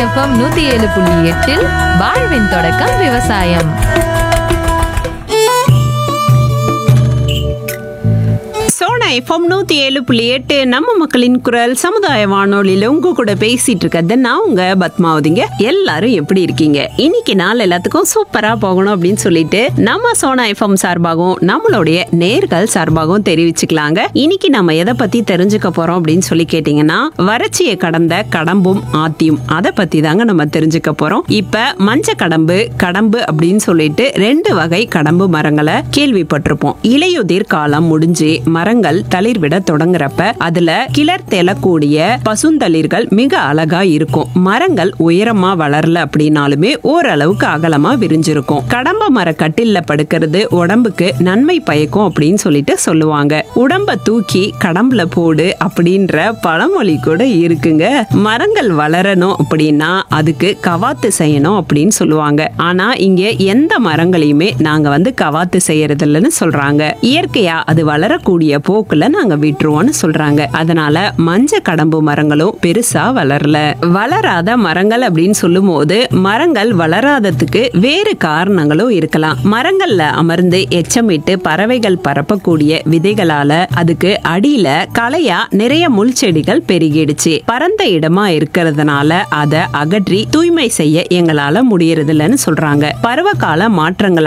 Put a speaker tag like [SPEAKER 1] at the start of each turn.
[SPEAKER 1] FM நூத்தி ஏழு புள்ளி எட்டில் வாழ்வின் தொடக்கம் விவசாயம்
[SPEAKER 2] சோனா எஃப்எம் நூத்தி ஏழு புள்ளி எட்டு நம்ம மக்களின் குரல் சமுதாய வானொலியில உங்க கூட பேசிட்டு இருக்கிறது நான் உங்க பத்மாவதிங்க எல்லாரும் எப்படி இருக்கீங்க இன்னைக்கு நாள் எல்லாத்துக்கும் சூப்பரா போகணும் அப்படின்னு சொல்லிட்டு நம்ம சோனா எஃப்எம் சார்பாகவும் நம்மளுடைய நேர்கள் சார்பாகவும் தெரிவிச்சுக்கலாங்க இன்னைக்கு நம்ம எதை பத்தி தெரிஞ்சுக்க போறோம் அப்படின்னு சொல்லி கேட்டீங்கன்னா வறட்சியை கடந்த கடம்பும் ஆத்தியும் அதை பத்தி தாங்க நம்ம தெரிஞ்சுக்க போறோம் இப்ப மஞ்ச கடம்பு கடம்பு அப்படின்னு சொல்லிட்டு ரெண்டு வகை கடம்பு மரங்களை கேள்விப்பட்டிருப்போம் இலையுதிர் காலம் முடிஞ்சு மரங்கள் தளிர் விட தொடங்குறப்ப அதுல கிளர் தெளக்கூடிய பசுந்தளிர்கள் மிக அழகா இருக்கும் மரங்கள் உயரமா வளரல அப்படின்னாலுமே ஓரளவுக்கு அகலமா விரிஞ்சிருக்கும் கடம்ப மர கட்டில்ல படுக்கிறது உடம்புக்கு நன்மை பயக்கும் அப்படின்னு சொல்லிட்டு சொல்லுவாங்க உடம்ப தூக்கி கடம்புல போடு அப்படின்ற பழமொழி கூட இருக்குங்க மரங்கள் வளரணும் அப்படின்னா அதுக்கு கவாத்து செய்யணும் அப்படின்னு சொல்லுவாங்க ஆனா இங்க எந்த மரங்களையுமே நாங்க வந்து கவாத்து செய்யறது இல்லைன்னு சொல்றாங்க இயற்கையா அது வளரக்கூடிய போக்குல நாங்க விட்டுருவோம்னு சொல்றாங்க அதனால மஞ்ச கடம்பு மரங்களும் பெருசா வளரல வளராத மரங்கள் அப்படின்னு சொல்லும் போது மரங்கள் வளராததுக்கு வேறு காரணங்களும் இருக்கலாம் மரங்கள்ல அமர்ந்து எச்சமிட்டு பறவைகள் பரப்பக்கூடிய விதைகளால அதுக்கு அடியில களையா நிறைய முள் செடிகள் பெருகிடுச்சு பரந்த இடமா இருக்கிறதுனால அதை அகற்றி தூய்மை செய்ய எங்களால முடியறது இல்லைன்னு சொல்றாங்க பருவகால மாற்றங்கள்